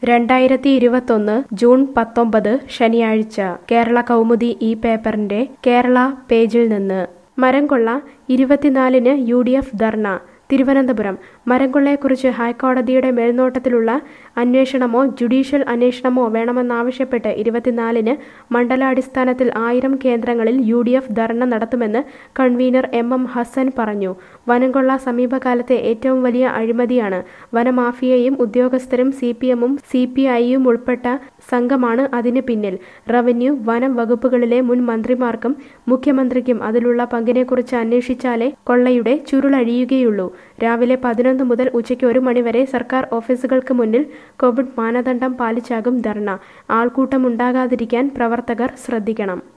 രണ്ടായിരത്തി ഇരുപത്തൊന്ന് ജൂൺ പത്തൊമ്പത് ശനിയാഴ്ച കേരള കൗമുദി ഈ പേപ്പറിന്റെ കേരള പേജിൽ നിന്ന് മരം കൊള്ള ഇരുപത്തിനാലിന് യു ഡി എഫ് ധർണ തിരുവനന്തപുരം മരംകൊള്ളയെക്കുറിച്ച് ഹൈക്കോടതിയുടെ മേൽനോട്ടത്തിലുള്ള അന്വേഷണമോ ജുഡീഷ്യൽ അന്വേഷണമോ വേണമെന്നാവശ്യപ്പെട്ട് ഇരുപത്തിനാലിന് മണ്ഡലാടിസ്ഥാനത്തിൽ ആയിരം കേന്ദ്രങ്ങളിൽ യു ഡി എഫ് ധർണ നടത്തുമെന്ന് കൺവീനർ എം എം ഹസൻ പറഞ്ഞു വനംകൊള്ള സമീപകാലത്തെ ഏറ്റവും വലിയ അഴിമതിയാണ് വനമാഫിയയും ഉദ്യോഗസ്ഥരും സി പി എമ്മും സി പി ഐയും ഉൾപ്പെട്ട സംഘമാണ് അതിന് പിന്നിൽ റവന്യൂ വനം വകുപ്പുകളിലെ മുൻ മന്ത്രിമാർക്കും മുഖ്യമന്ത്രിക്കും അതിലുള്ള പങ്കിനെക്കുറിച്ച് അന്വേഷിച്ചാലേ കൊള്ളയുടെ ചുരുളഴിയുകയുള്ളൂ രാവിലെ പതിനൊന്ന് മുതൽ ഉച്ചയ്ക്ക് ഒരു മണിവരെ സർക്കാർ ഓഫീസുകൾക്ക് മുന്നിൽ കോവിഡ് മാനദണ്ഡം പാലിച്ചാകും ധർണ ആൾക്കൂട്ടമുണ്ടാകാതിരിക്കാൻ പ്രവർത്തകർ ശ്രദ്ധിക്കണം